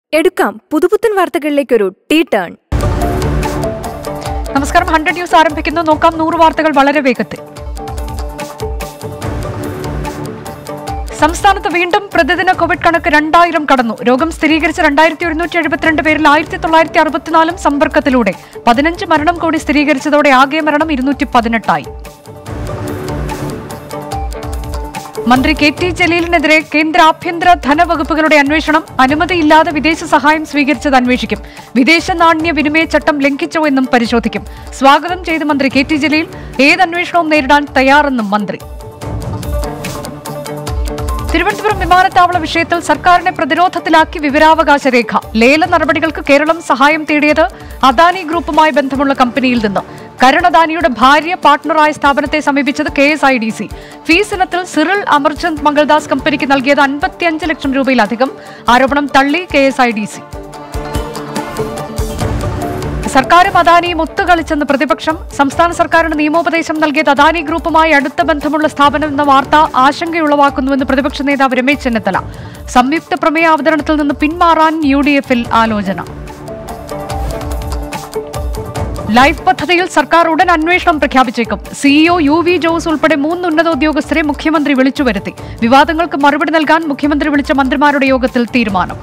എടുക്കാം പുതുപുത്തൻ വാർത്തകളിലേക്കൊരു ടീ ടേൺ നമസ്കാരം ഹൺഡ്രഡ് ന്യൂസ് ആരംഭിക്കുന്നു നോക്കാം നൂറ് വാർത്തകൾ വളരെ വേഗത്തിൽ സംസ്ഥാനത്ത് വീണ്ടും പ്രതിദിന കോവിഡ് കണക്ക് രണ്ടായിരം കടന്നു രോഗം സ്ഥിരീകരിച്ച രണ്ടായിരത്തി ഒരുന്നൂറ്റി എഴുപത്തിരണ്ട് പേരിൽ ആയിരത്തി തൊള്ളായിരത്തി അറുപത്തിനാലും സമ്പർക്കത്തിലൂടെ പതിനഞ്ച് മരണം കൂടി സ്ഥിരീകരിച്ചതോടെ ആകെ മരണം ഇരുന്നൂറ്റി പതിനെട്ടായി മന്ത്രി കെ ടി ജലീലിനെതിരെ കേന്ദ്ര ആഭ്യന്തര ധനവകുപ്പുകളുടെ അന്വേഷണം അനുമതിയില്ലാതെ വിദേശ സഹായം സ്വീകരിച്ചത് അന്വേഷിക്കും വിദേശ നാണ്യ വിനിമയ ചട്ടം ലംഘിച്ചോ എന്നും പരിശോധിക്കും സ്വാഗതം ചെയ്ത മന്ത്രി കെ ടി ജലീൽ ഏത് അന്വേഷണവും നേരിടാൻ തയ്യാറെന്നും മന്ത്രി തിരുവനന്തപുരം വിമാനത്താവള വിഷയത്തിൽ സർക്കാരിനെ പ്രതിരോധത്തിലാക്കി വിവരാവകാശ രേഖ ലേല നടപടികൾക്ക് കേരളം സഹായം തേടിയത് അദാനി ഗ്രൂപ്പുമായി ബന്ധമുള്ള കമ്പനിയിൽ നിന്ന് കരുൺ അദാനിയുടെ ഭാര്യ പാർട്ട്ണറായ സ്ഥാപനത്തെ സമീപിച്ചത് K S I D C fees ഇനത്തിൽ സിറിൽ അമർചന്ദ് മംഗൾദാസ് കമ്പനിക്ക് നൽകിയത് അൻപത്തിയഞ്ച് ലക്ഷം രൂപയിലധികം ആരോപണം തള്ളി K S I D C സർക്കാരും അദാനിയും ഒത്തുകളിച്ചെന്ന് പ്രതിപക്ഷം സംസ്ഥാന സർക്കാരിന് നിയമോപദേശം നൽകിയത് അദാനി ഗ്രൂപ്പുമായി അടുത്ത ബന്ധമുള്ള സ്ഥാപനം എന്ന വാർത്ത ആശങ്കയുളവാക്കുന്നുവെന്ന് പ്രതിപക്ഷ നേതാവ് രമേശ് ചെന്നിത്തല സംയുക്ത പ്രമേയ അവതരണത്തിൽ നിന്ന് പിന്മാറാൻ യു ഡി എഫിൽ ആലോചന ലൈഫ് പദ്ധതിയിൽ സർക്കാർ ഉടൻ അന്വേഷണം പ്രഖ്യാപിച്ചേക്കും സിഇഒ യു വി ജോസ് ഉൾപ്പെടെ മൂന്ന് ഉന്നത ഉദ്യോഗസ്ഥരെ മുഖ്യമന്ത്രി വിളിച്ചു വരുത്തി വിവാദങ്ങൾക്ക് മറുപടി നൽകാൻ മുഖ്യമന്ത്രി വിളിച്ച മന്ത്രിമാരുടെ യോഗത്തിൽ തീരുമാനം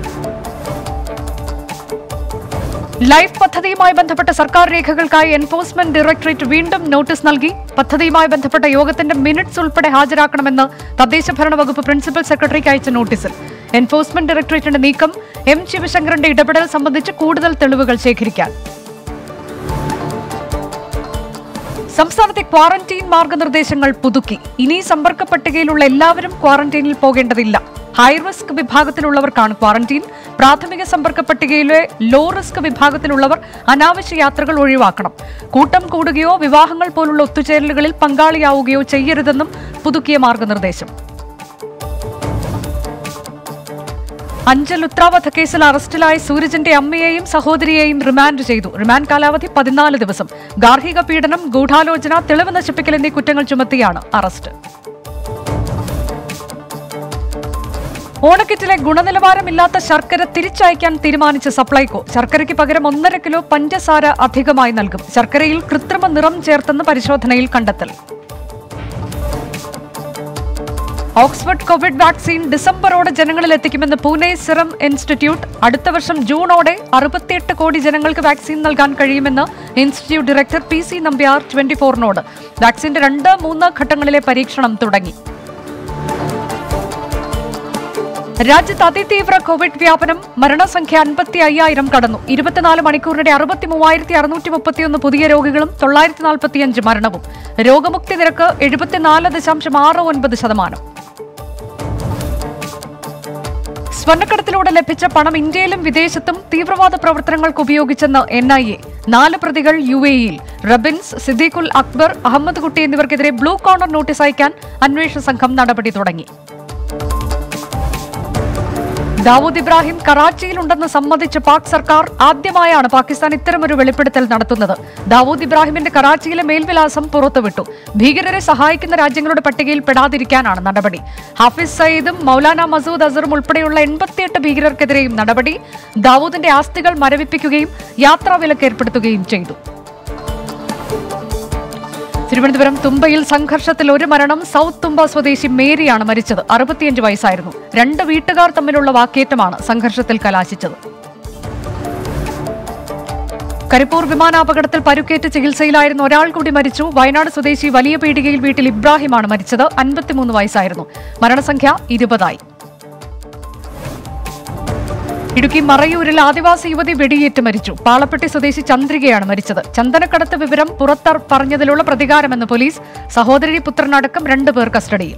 ലൈഫ് പദ്ധതിയുമായി ബന്ധപ്പെട്ട സർക്കാർ രേഖകൾക്കായി എൻഫോഴ്സ്മെന്റ് ഡയറക്ടറേറ്റ് വീണ്ടും നോട്ടീസ് നൽകി പദ്ധതിയുമായി ബന്ധപ്പെട്ട യോഗത്തിന്റെ മിനിറ്റ്സ് ഉൾപ്പെടെ ഹാജരാക്കണമെന്ന് തദ്ദേശ ഭരണ വകുപ്പ് പ്രിൻസിപ്പൽ സെക്രട്ടറിക്ക് അയച്ച നോട്ടീസിൽ എൻഫോഴ്സ്മെന്റ് ഡയറക്ടറേറ്റിന്റെ നീക്കം എം ശിവശങ്കറിന്റെ ഇടപെടൽ സംബന്ധിച്ച് കൂടുതൽ തെളിവുകൾ ശേഖരിക്കാൻ സംസ്ഥാനത്തെ ക്വാറന്റീൻ മാർഗനിർദ്ദേശങ്ങൾ പുതുക്കി ഇനി സമ്പർക്ക പട്ടികയിലുള്ള എല്ലാവരും ക്വാറന്റീനിൽ പോകേണ്ടതില്ല ഹൈ റിസ്ക് വിഭാഗത്തിലുള്ളവർക്കാണ് ക്വാറന്റീൻ പ്രാഥമിക സമ്പർക്ക പട്ടികയിലെ ലോ റിസ്ക് വിഭാഗത്തിലുള്ളവർ അനാവശ്യ യാത്രകൾ ഒഴിവാക്കണം കൂട്ടം കൂടുകയോ വിവാഹങ്ങൾ പോലുള്ള ഒത്തുചേരലുകളിൽ പങ്കാളിയാവുകയോ ചെയ്യരുതെന്നും പുതുക്കിയ മാർഗനിർദ്ദേശം അഞ്ചൽ ഉത്രാവധ കേസിൽ അറസ്റ്റിലായ സൂരജിന്റെ അമ്മയെയും സഹോദരിയെയും റിമാൻഡ് ചെയ്തു റിമാൻഡ് കാലാവധി പതിനാല് ദിവസം ഗാർഹിക പീഡനം ഗൂഢാലോചന തെളിവ് നശിപ്പിക്കൽ എന്നീ കുറ്റങ്ങൾ ചുമത്തിയാണ് അറസ്റ്റ് ഓണക്കിറ്റിലെ ഗുണനിലവാരമില്ലാത്ത ശർക്കര തിരിച്ചയക്കാൻ തീരുമാനിച്ച സപ്ലൈകോ ശർക്കരയ്ക്ക് പകരം ഒന്നര കിലോ പഞ്ചസാര അധികമായി നൽകും ശർക്കരയിൽ കൃത്രിമ നിറം ചേർത്തെന്ന് പരിശോധനയിൽ കണ്ടെത്തൽ ഓക്സ്ഫോർഡ് കോവിഡ് വാക്സിൻ ഡിസംബറോടെ ജനങ്ങളിൽ എത്തിക്കുമെന്ന് പൂനെ സിറം ഇൻസ്റ്റിറ്റ്യൂട്ട് അടുത്ത വർഷം ജൂണോടെ അറുപത്തിയെട്ട് കോടി ജനങ്ങൾക്ക് വാക്സിൻ നൽകാൻ കഴിയുമെന്ന് institute director P C Nambiar twenty ഫോറിനോട് വാക്സിന്റെ രണ്ട് മൂന്ന് ഘട്ടങ്ങളിലെ പരീക്ഷണം തുടങ്ങി രാജ്യത്ത് അതിതീവ്ര കോവിഡ് വ്യാപനം മരണസംഖ്യ അൻപത്തി അയ്യായിരം കടന്നു ഇരുപത്തിനാല് മണിക്കൂറിനിടെ അറുപത്തി മൂവായിരത്തി അറുന്നൂറ്റി മുപ്പത്തിയൊന്ന് പുതിയ രോഗികളും തൊള്ളായിരത്തി നാൽപ്പത്തിയഞ്ച് മരണവും രോഗമുക്തി നിരക്ക് എഴുപത്തിനാല് ദശാംശം ആറ് ഒൻപത് ശതമാനം സ്വർണ്ണക്കടത്തിലൂടെ ലഭിച്ച പണം ഇന്ത്യയിലും വിദേശത്തും തീവ്രവാദ പ്രവർത്തനങ്ങൾക്ക് ഉപയോഗിച്ചെന്ന് എൻ ഐ എ നാല് പ്രതികൾ യു എയിൽ റബിൻസ് സിദ്ദീഖുൽ അക്ബർ അഹമ്മദ് കുട്ടി എന്നിവർക്കെതിരെ ബ്ലൂ കോർണർ നോട്ടീസ് അയക്കാൻ അന്വേഷണ സംഘം നടപടി തുടങ്ങി ദാവൂദ് ഇബ്രാഹിം കറാച്ചിയിലുണ്ടെന്ന് സമ്മതിച്ച പാക് സർക്കാർ ആദ്യമായാണ് പാകിസ്ഥാൻ ഇത്തരമൊരു വെളിപ്പെടുത്തൽ നടത്തുന്നത് ദാവൂദ് ഇബ്രാഹിമിന്റെ കറാച്ചിയിലെ മേൽവിലാസം പുറത്തുവിട്ടു ഭീകരരെ സഹായിക്കുന്ന രാജ്യങ്ങളുടെ പട്ടികയിൽ പെടാതിരിക്കാനാണ് നടപടി ഹാഫിസ് സയ്യിദും മൗലാന മസൂദ് അസറും ഉൾപ്പെടെയുള്ള എൺപത്തിയെട്ട് ഭീകരർക്കെതിരെയും നടപടി ദാവൂദിന്റെ ആസ്തികൾ മരവിപ്പിക്കുകയും യാത്രാവിലക്ക് ഏർപ്പെടുത്തുകയും ചെയ്തു തിരുവനന്തപുരം തുമ്പയിൽ സംഘർഷത്തിൽ ഒരു മരണം സൗത്ത് തുമ്പ സ്വദേശി മേരിയാണ് മരിച്ചത് അറുപത്തിയഞ്ച് വയസ്സായിരുന്നു രണ്ട് വീട്ടുകാർ തമ്മിലുള്ള വാക്കേറ്റമാണ് സംഘർഷത്തിൽ കലാശിച്ചത് കരിപ്പൂർ വിമാനാപകടത്തിൽ പരുക്കേറ്റ് ചികിത്സയിലായിരുന്ന ഒരാൾ കൂടി മരിച്ചു വയനാട് സ്വദേശി വലിയ പീടികയിൽ വീട്ടിൽ ഇബ്രാഹിമാണ് മരിച്ചത് അൻപത്തിമൂന്ന് വയസ്സായിരുന്നു മരണസംഖ്യ ഇരുപതായി ഇടുക്കി മറയൂരിൽ ആദിവാസി യുവതി വെടിയേറ്റ് മരിച്ചു പാളപ്പെട്ടി സ്വദേശി ചന്ദ്രികയാണ് മരിച്ചത് ചന്ദനക്കടത്ത് വിവരം പുറത്തർ പറഞ്ഞതിലുള്ള പ്രതികാരമെന്ന് പോലീസ് സഹോദരി പുത്രനടക്കം രണ്ടുപേർ കസ്റ്റഡിയിൽ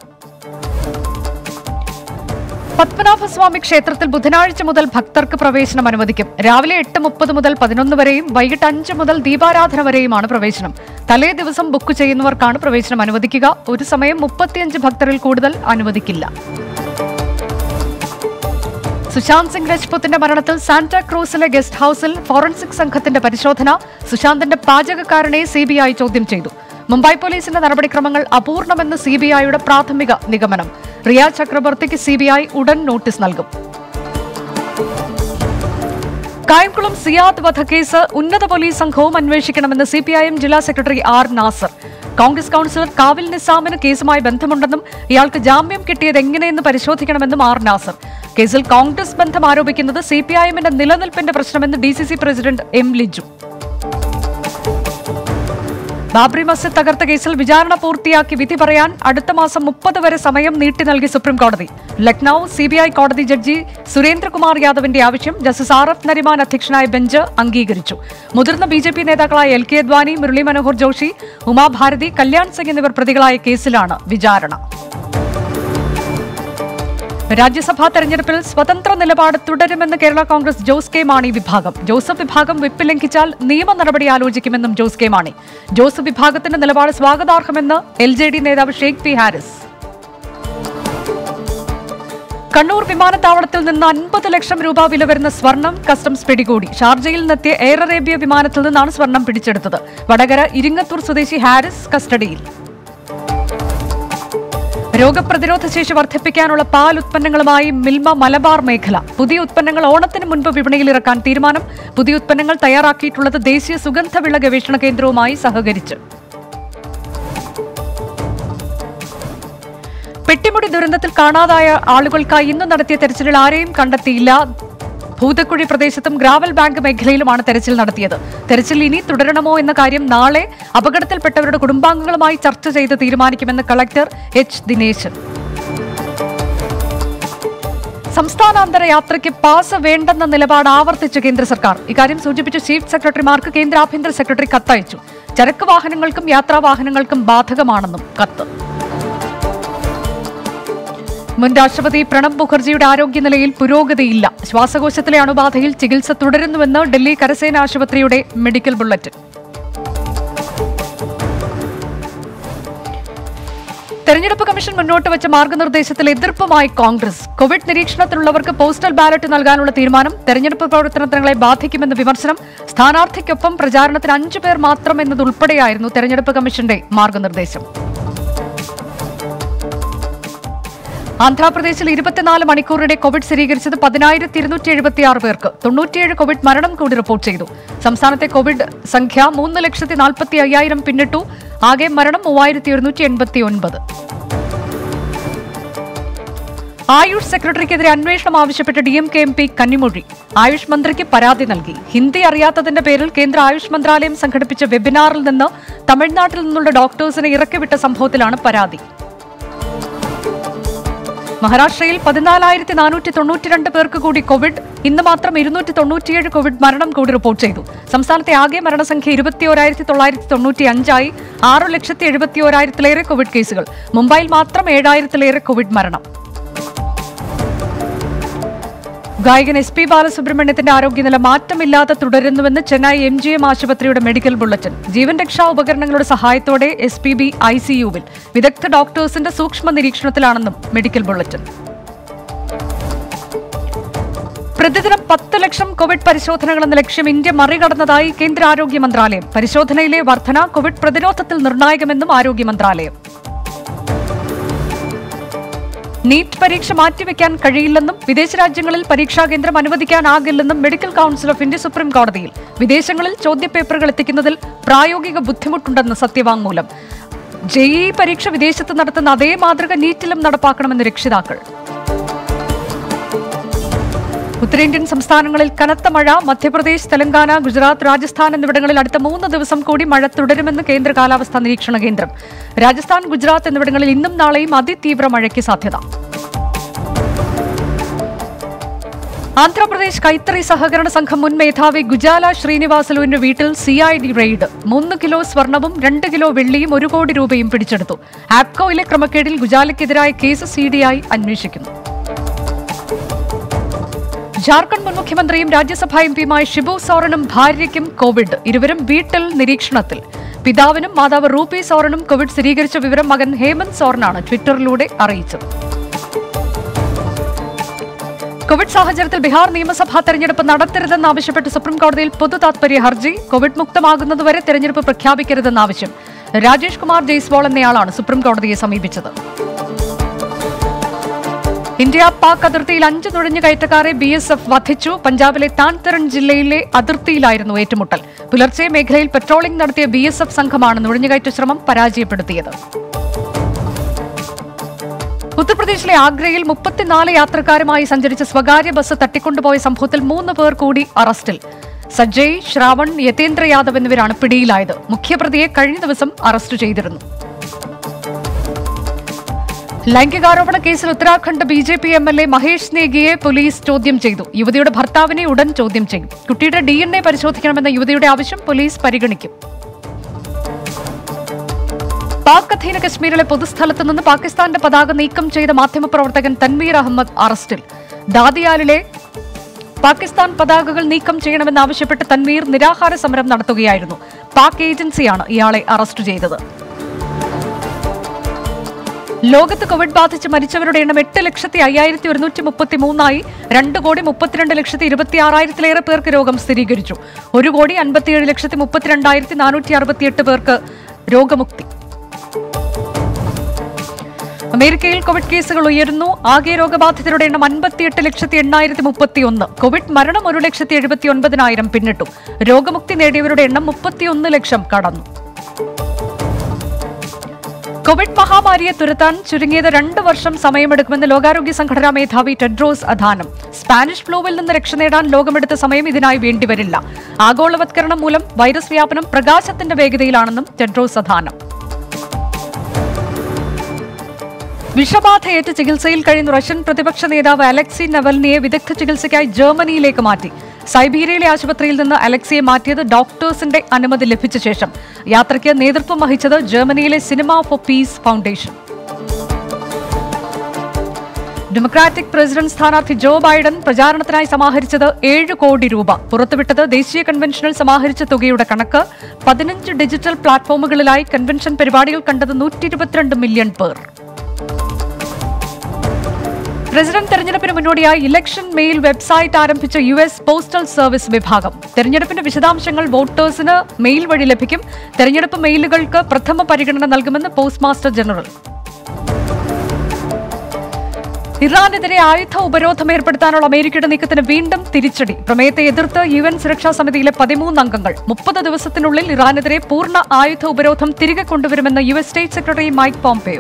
പത്മനാഭസ്വാമി ക്ഷേത്രത്തിൽ ബുധനാഴ്ച മുതൽ ഭക്തർക്ക് പ്രവേശനം അനുവദിക്കും രാവിലെ എട്ട് മുപ്പത് മുതൽ പതിനൊന്ന് വരെയും വൈകിട്ട് അഞ്ച് മുതൽ ദീപാരാധന വരെയുമാണ് പ്രവേശനം തലേ ദിവസം ബുക്ക് ചെയ്യുന്നവർക്കാണ് പ്രവേശനം അനുവദിക്കുക ഒരു സമയം മുപ്പത്തിയഞ്ച് ഭക്തരിൽ കൂടുതൽ അനുവദിക്കില്ല സുശാന്ത് സിംഗ് രജ്പുത്തിന്റെ മരണത്തിൽ സാന്റാക്രൂസിലെ ഗസ്റ്റ് ഹൌസിൽ ഫോറൻസിക് സംഘത്തിന്റെ പരിശോധന സുശാന്തിന്റെ പാചകക്കാരനെ സിബിഐ ചോദ്യം ചെയ്തു മുംബൈ പോലീസിന്റെ നടപടിക്രമങ്ങൾ അപൂർണമെന്ന് സിബിഐയുടെ പ്രാഥമിക നിഗമനം റിയ ചക്രവർത്തിക്ക് സിബിഐ ഉടൻ നോട്ടീസ് നൽകും കായംകുളം സിയാദ് വധക്കേസ് ഉന്നത പോലീസ് സംഘവും അന്വേഷിക്കണമെന്ന് സി പി ഐ എം ജില്ലാ secretary R Nazar Congress councillor Kavil നിസാമിന് കേസുമായി ബന്ധമുണ്ടെന്നും ഇയാൾക്ക് ജാമ്യം കിട്ടിയത് എങ്ങനെയെന്ന് പരിശോധിക്കണമെന്നും ആർ നാസർ കേസിൽ കോൺഗ്രസ് ബന്ധം ആരോപിക്കുന്നത് സി പി ഐ എമ്മിന്റെ നിലനിൽപ്പിന്റെ പ്രശ്നമെന്ന് D C C president M Liju Babri Masjid തകർത്ത കേസിൽ വിചാരണ പൂർത്തിയാക്കി വിധി പറയാൻ അടുത്ത മാസം മുപ്പത് വരെ സമയം നീട്ടി നൽകി സുപ്രീം കോടതി ലക്നൌ സിബിഐ കോടതി ജഡ്ജി സുരേന്ദ്രകുമാർ യാദവിന്റെ ആവശ്യം ജസ്റ്റിസ് ആർ എഫ് നരിമാൻ അധ്യക്ഷനായ ബെഞ്ച് അംഗീകരിച്ചു മുതിർന്ന ബി ജെ പി നേതാക്കളായ എൽ കെ അദ്വാനി മുരളി മനോഹർ ജോഷി ഉമാഭാരതി കല്യാൺ സിംഗ് എന്നിവർ പ്രതികളായ കേസിലാണ് വിചാരണ രാജ്യസഭാ തെരഞ്ഞെടുപ്പിൽ സ്വതന്ത്ര നിലപാട് തുടരുമെന്ന് കേരള കോൺഗ്രസ് ജോസ് കെ മാണി വിഭാഗം ജോസഫ് വിഭാഗം വിപ്പ് ലംഘിച്ചാൽ നിയമ നടപടി ആലോചിക്കുമെന്നും ജോസ് കെ മാണി ജോസഫ് വിഭാഗത്തിന്റെ നിലപാട് സ്വാഗതാർഹമെന്ന് എൽ ജെ ഡി നേതാവ് ഷെയ്ഖ് പി ഹാരിസ് കണ്ണൂർ വിമാനത്താവളത്തിൽ നിന്ന് അൻപത് ലക്ഷം രൂപ വില വരുന്ന സ്വർണം കസ്റ്റംസ് പിടികൂടി ഷാർജയിൽ നിന്നെത്തിയ എയർ അറേബ്യ വിമാനത്തിൽ നിന്നാണ് സ്വർണം പിടിച്ചെടുത്തത് വടകര ഇരിങ്ങത്തൂർ സ്വദേശി ഹാരിസ് കസ്റ്റഡിയിൽ രോഗപ്രതിരോധ ശേഷി വർദ്ധിപ്പിക്കാനുള്ള പാൽ ഉത്പന്നങ്ങളുമായി മിൽമ മലബാർ മേഖല പുതിയ ഉത്പന്നങ്ങൾ ഓണത്തിന് മുൻപ് വിപണിയിൽ ഇറക്കാൻ തീരുമാനം പുതിയ ഉത്പന്നങ്ങൾ തയ്യാറാക്കിയിട്ടുള്ളത് ദേശീയ സുഗന്ധവിള ഗവേഷണ കേന്ദ്രവുമായി സഹകരിച്ച് പെട്ടിമുടി ദുരന്തത്തിൽ കാണാതായ ആളുകൾക്കായി ഇന്ന് നടത്തിയ തെരച്ചിലിൽ ആരെയും കണ്ടെത്തിയില്ല ഭൂതക്കുഴി പ്രദേശത്തും ഗ്രാവൽ ബാങ്ക് മേഖലയിലുമാണ് തെരച്ചിൽ നടത്തിയത് തെരച്ചിൽ ഇനി തുടരണമോ എന്ന കാര്യം നാളെ അപകടത്തിൽപ്പെട്ടവരുടെ കുടുംബാംഗങ്ങളുമായി ചർച്ച ചെയ്ത് തീരുമാനിക്കുമെന്ന് കളക്ടർ എച്ച് ദിനേശൻ സംസ്ഥാനാന്തര യാത്രയ്ക്ക് പാസ് വേണ്ടെന്ന നിലപാട് ആവർത്തിച്ചു കേന്ദ്ര സർക്കാർ ഇക്കാര്യം സൂചിപ്പിച്ച് ചീഫ് സെക്രട്ടറിമാർക്ക് കേന്ദ്ര ആഭ്യന്തര സെക്രട്ടറി കത്തയച്ചു ചരക്ക് വാഹനങ്ങൾക്കും യാത്രാ വാഹനങ്ങൾക്കും ബാധകമാണെന്നും കത്ത് മുൻ രാഷ്ട്രപതി പ്രണബ് മുഖർജിയുടെ ആരോഗ്യനിലയിൽ പുരോഗതിയില്ല ശ്വാസകോശത്തിലെ അണുബാധയിൽ ചികിത്സ തുടരുന്നുവെന്ന് ഡൽഹി കരസേന ആശുപത്രിയുടെ മെഡിക്കൽ ബുള്ളറ്റിൻ തെരഞ്ഞെടുപ്പ് കമ്മീഷൻ മുന്നോട്ട് വെച്ച മാർഗനിർദ്ദേശത്തിൽ എതിർപ്പുമായി കോൺഗ്രസ് കോവിഡ് നിരീക്ഷണത്തിലുള്ളവർക്ക് പോസ്റ്റൽ ബാലറ്റ് നൽകാനുള്ള തീരുമാനം തെരഞ്ഞെടുപ്പ് പ്രവർത്തനങ്ങളെ ബാധിക്കുമെന്ന് വിമർശനം സ്ഥാനാർത്ഥിക്കൊപ്പം പ്രചാരണത്തിന് അഞ്ചു പേർ മാത്രം എന്നതുൾപ്പെടെയായിരുന്നു തെരഞ്ഞെടുപ്പ് കമ്മീഷന്റെ മാർഗനിർദ്ദേശം ആന്ധ്രാപ്രദേശിൽ ഇരുപത്തിനാല് മണിക്കൂറിടെ കോവിഡ് സ്ഥിരീകരിച്ചത് പതിനായിരത്തി ഇരുന്നൂറ്റി എഴുപത്തിയാറ് പേർക്ക് തൊണ്ണൂറ്റിയേഴ് കോവിഡ് മരണം കൂടി റിപ്പോർട്ട് ചെയ്തു സംസ്ഥാനത്തെ കോവിഡ് സംഖ്യ മൂന്ന് ലക്ഷത്തി നാൽപ്പത്തി അയ്യായിരം പിന്നിട്ടു ആകെ മരണം മൂവായിരത്തി ഒരുന്നൂറ്റി എൺപത്തി ഒൻപത് ആയുഷ് സെക്രട്ടറിക്കെതിരെ അന്വേഷണം ആവശ്യപ്പെട്ട് D M K M P Kanimozhi AYUSH മന്ത്രിക്ക് പരാതി നൽകി ഹിന്ദി അറിയാത്തതിന്റെ പേരിൽ കേന്ദ്ര ആയുഷ് മന്ത്രാലയം സംഘടിപ്പിച്ച വെബിനാറിൽ നിന്ന് തമിഴ്നാട്ടിൽ നിന്നുള്ള ഡോക്ടേഴ്സിനെ ഇറക്കിവിട്ട സംഭവത്തിലാണ് പരാതി മഹാരാഷ്ട്രയിൽ പതിനാലായിരത്തി നാനൂറ്റി തൊണ്ണൂറ്റിരണ്ട് പേർക്ക് കൂടി കോവിഡ് ഇന്ന് മാത്രം ഇരുന്നൂറ്റി തൊണ്ണൂറ്റിയേഴ് കോവിഡ് മരണം കൂടി റിപ്പോർട്ട് ചെയ്തു സംസ്ഥാനത്തെ ആകെ മരണസംഖ്യ ഇരുപത്തിയോരായിരത്തി തൊള്ളായിരത്തി തൊണ്ണൂറ്റി അഞ്ചായി ആറ് ലക്ഷത്തി എഴുപത്തിയോരായിരത്തിലേറെ കോവിഡ് കേസുകൾ മുംബൈയിൽ മാത്രം ഏഴായിരത്തിലേറെ കോവിഡ് മരണം ഗായകൻ എസ് പി ബാലസുബ്രഹ്മണ്യത്തിന്റെ ആരോഗ്യനില മാറ്റമില്ലാതെ തുടരുന്നുവെന്ന് ചെന്നൈ എം ജി എം ആശുപത്രിയുടെ മെഡിക്കൽ ബുള്ളറ്റിൻ ജീവൻ രക്ഷാ ഉപകരണങ്ങളുടെ സഹായത്തോടെ എസ് പി ബി ഐ സിയുവിൽ വിദഗ്ധ ഡോക്ടേഴ്സിന്റെ സൂക്ഷ്മ നിരീക്ഷണത്തിലാണെന്നും മെഡിക്കൽ ബുള്ളറ്റിൻ പ്രതിദിനം പത്ത് ലക്ഷം കോവിഡ് പരിശോധനകൾ എന്ന ലക്ഷ്യം ഇന്ത്യ മറികടന്നതായി കേന്ദ്ര ആരോഗ്യ മന്ത്രാലയം പരിശോധനയിലെ വർധന കോവിഡ് പ്രതിരോധത്തിൽ നിർണായകമെന്നും ആരോഗ്യ മന്ത്രാലയം നീറ്റ് പരീക്ഷ മാറ്റിവെക്കാൻ കഴിയില്ലെന്നും വിദേശ രാജ്യങ്ങളിൽ പരീക്ഷാ കേന്ദ്രം അനുവദിക്കാനാകില്ലെന്നും medical council of India supreme കോടതിയിൽ വിദേശങ്ങളിൽ ചോദ്യപേപ്പറുകൾ എത്തിക്കുന്നതിൽ പ്രായോഗിക ബുദ്ധിമുട്ടുണ്ടെന്ന് സത്യവാങ്മൂലം ജെഇ പരീക്ഷ വിദേശത്ത് നടത്തുന്ന അതേ മാതൃക നീറ്റിലും നടപ്പാക്കണമെന്ന് രക്ഷിതാക്കൾ ഉത്തരേന്ത്യൻ സംസ്ഥാനങ്ങളിൽ കനത്ത മഴ മധ്യപ്രദേശ് തെലങ്കാന ഗുജറാത്ത് രാജസ്ഥാൻ എന്നിവിടങ്ങളിൽ അടുത്ത മൂന്ന് ദിവസം കൂടി മഴ തുടരുമെന്ന് കേന്ദ്ര കാലാവസ്ഥാ നിരീക്ഷണ കേന്ദ്രം രാജസ്ഥാൻ ഗുജറാത്ത് എന്നിവിടങ്ങളിൽ ഇന്നും നാളെയും അതിതീവ്ര മഴയ്ക്ക് സാധ്യത ആന്ധ്രാപ്രദേശ് കൈത്തറി സഹകരണ സംഘം മുൻ മേധാവി ഗുജാല ശ്രീനിവാസലുവിന്റെ വീട്ടിൽ സി ഐ ഡി റെയ്ഡ് മൂന്ന് കിലോ സ്വർണവും രണ്ട് കിലോ വെള്ളിയും ഒരു കോടി രൂപയും പിടിച്ചെടുത്തു ആപ്കോയിലെ ക്രമക്കേടിൽ ഗുജാലയ്ക്കെതിരായ കേസ് സി ഡി ഐ അന്വേഷിക്കുന്നു ജാർഖണ്ഡ് മുൻ മുഖ്യമന്ത്രിയും രാജ്യസഭാ എംപിയുമായ ഷിബു സോറനും ഭാര്യയ്ക്കും കോവിഡ് ഇരുവരും വീട്ടിൽ നിരീക്ഷണത്തിൽ പിതാവിനും മാതാവ് റൂപി സോറനും കോവിഡ് സ്ഥിരീകരിച്ച വിവരം മകൻ ഹേമന്ത് സോറനാണ് ട്വിറ്ററിലൂടെ അറിയിച്ചത് കോവിഡ് സാഹചര്യത്തിൽ ബീഹാർ നിയമസഭാ തെരഞ്ഞെടുപ്പ് നടത്തരുതെന്നാവശ്യപ്പെട്ട് സുപ്രീം കോടതിയിൽ പൊതു താത്പര്യ ഹർജി കോവിഡ് മുക്തമാകുന്നതുവരെ തെരഞ്ഞെടുപ്പ് പ്രഖ്യാപിക്കരുതെന്ന ആവശ്യം രാജേഷ് കുമാർ ജയ്സ്വാൾ എന്നയാളാണ് സുപ്രീം കോടതിയെ സമീപിച്ചത് ഇന്ത്യ പാക് അതിർത്തിയിൽ അഞ്ച് നുഴഞ്ഞുകയറ്റക്കാരെ ബി എസ് എഫ് വധിച്ചു പഞ്ചാബിലെ താൻതരൺ ജില്ലയിലെ അതിർത്തിയിലായിരുന്നു ഏറ്റുമുട്ടൽ പുലർച്ചെ മേഖലയിൽ പെട്രോളിംഗ് നടത്തിയ ബി എസ് എഫ് സംഘമാണ് നുഴഞ്ഞുകയറ്റ ശ്രമം പരാജയപ്പെടുത്തിയത് ഉത്തർപ്രദേശിലെ ആഗ്രയിൽ മുപ്പത്തിനാല് യാത്രക്കാരുമായി സഞ്ചരിച്ച സ്വകാര്യ ബസ് തട്ടിക്കൊണ്ടുപോയ സംഭവത്തിൽ മൂന്ന് പേർ കൂടി അറസ്റ്റിൽ സജ്ജയ് ശ്രാവൺ യതേന്ദ്ര യാദവ് എന്നിവരാണ് പിടിയിലായത് മുഖ്യപ്രതിയെ കഴിഞ്ഞ ദിവസം അറസ്റ്റ് ചെയ്തിരുന്നു ലൈംഗികാരോപണ കേസിൽ Uttarakhand B J P M L A Mahesh നേഗിയെ പോലീസ് ചോദ്യം ചെയ്തു യുവതിയുടെ ഭർത്താവിനെ ഉടൻ ചോദ്യം ചെയ്യും കുട്ടിയുടെ ഡി എൻ എ പരിശോധിക്കണമെന്ന യുവതിയുടെ ആവശ്യം പോലീസ് പരിഗണിക്കും പാക് അധീന കശ്മീരിലെ പൊതുസ്ഥലത്ത് നിന്ന് പാകിസ്ഥാന്റെ പതാക നീക്കം ചെയ്ത മാധ്യമപ്രവർത്തകൻ തൻവീർ അഹമ്മദ് അറസ്റ്റിൽ ദാദിയാലിലെ പാകിസ്ഥാൻ പതാകകൾ നീക്കം ചെയ്യണമെന്നാവശ്യപ്പെട്ട് തൻവീർ നിരാഹാര സമരം നടത്തുകയായിരുന്നു പാക് ഏജൻസിയാണ് ഇയാളെ അറസ്റ്റ് ചെയ്തത് ലോകത്ത് കോവിഡ് ബാധിച്ച് മരിച്ചവരുടെ എണ്ണം എട്ട് ലക്ഷത്തി അയ്യായിരത്തി ഒരുന്നൂറ്റി മുപ്പത്തി മൂന്നായി രണ്ട് കോടി മുപ്പത്തിരണ്ട് ലക്ഷത്തി ഇരുപത്തി ആറായിരത്തിലേറെ പേർക്ക് രോഗം സ്ഥിരീകരിച്ചു ഒരു കോടി അൻപത്തിയേഴ് ലക്ഷത്തി മുപ്പത്തിരണ്ടായിരത്തി നാനൂറ്റി അറുപത്തിയെട്ട് പേർക്ക് രോഗമുക്തി അമേരിക്കയിൽ കോവിഡ് കേസുകൾ ഉയരുന്നു ആകെ രോഗബാധിതരുടെ എണ്ണം അൻപത്തിയെട്ട് ലക്ഷത്തി എണ്ണായിരത്തി മുപ്പത്തി ഒന്ന് കോവിഡ് മരണം ഒരു ലക്ഷത്തി എഴുപത്തി ഒൻപതിനായിരം പിന്നിട്ടു രോഗമുക്തി നേടിയവരുടെ എണ്ണം മുപ്പത്തിയൊന്ന് ലക്ഷം കടന്നു കോവിഡ് മഹാമാരിയെ തുരത്താൻ ചുരുങ്ങിയത് രണ്ട് വർഷം സമയമെടുക്കുമെന്ന് ലോകാരോഗ്യ സംഘടനാ മേധാവി ടെഡ്രോസ് അധാനം സ്പാനിഷ് ഫ്ലൂവിൽ നിന്ന് രക്ഷ നേടാൻ ലോകമെടുത്ത സമയം ഇതിനായി വേണ്ടിവരില്ല ആഗോളവത്കരണം മൂലം വൈറസ് വ്യാപനം പ്രകാശത്തിന്റെ വേഗതയിലാണെന്നും ടെഡ്രോസ് അധാനം വിഷബാധയേറ്റ് ചികിത്സയിൽ കഴിയുന്ന റഷ്യൻ പ്രതിപക്ഷ നേതാവ് അലക്സി നവൽനിയെ വിദഗ്ധ ചികിത്സയ്ക്കായി ജർമ്മനിയിലേക്ക് മാറ്റി സൈബീരിയയിലെ ആശുപത്രിയിൽ നിന്ന് അലക്സിയെ മാറ്റിയത് ഡോക്ടേഴ്സിന്റെ അനുമതി ലഭിച്ച ശേഷം യാത്രയ്ക്ക് നേതൃത്വം വഹിച്ചത് ജർമ്മനിയിലെ cinema for peace foundation democratic president സ്ഥാനാർത്ഥി ജോ ബൈഡൻ പ്രചാരണത്തിനായി സമാഹരിച്ചത് ഏഴ് കോടി രൂപ പുറത്തുവിട്ടത് ദേശീയ കൺവെൻഷനിൽ സമാഹരിച്ച തുകയുടെ കണക്ക് പതിനഞ്ച് ഡിജിറ്റൽ പ്ലാറ്റ്ഫോമുകളിലായി കൺവെൻഷൻ പരിപാടികൾ കണ്ടത് നൂറ്റി ഇരുപത്തിരണ്ട് മില്യൺ പേർ പ്രസിഡന്റ് തെരഞ്ഞെടുപ്പിന് മുന്നോടിയായി ഇലക്ഷൻ മെയിൽ വെബ്സൈറ്റ് ആരംഭിച്ച യു എസ് പോസ്റ്റൽ സർവീസ് വിഭാഗം തെരഞ്ഞെടുപ്പിന്റെ വിശദാംശങ്ങൾ വോട്ടേഴ്സിന് മെയിൽ വഴി ലഭിക്കും തെരഞ്ഞെടുപ്പ് മെയിലുകൾക്ക് പ്രഥമ പരിഗണന നൽകുമെന്ന് പോസ്റ്റ് മാസ്റ്റർ ജനറൽ ഇറാനെതിരെ ആയുധ ഉപരോധം ഏർപ്പെടുത്താനുള്ള അമേരിക്കയുടെ നീക്കത്തിന് വീണ്ടും തിരിച്ചടി പ്രമേയത്തെ എതിർത്ത് യു എൻ സുരക്ഷാ സമിതിയിലെ പതിമൂന്ന് അംഗങ്ങൾ മുപ്പത് ദിവസത്തിനുള്ളിൽ ഇറാനെതിരെ പൂർണ്ണ ആയുധ ഉപരോധം തിരികെ കൊണ്ടുവരുമെന്ന് U S state secretary Mike Pompeo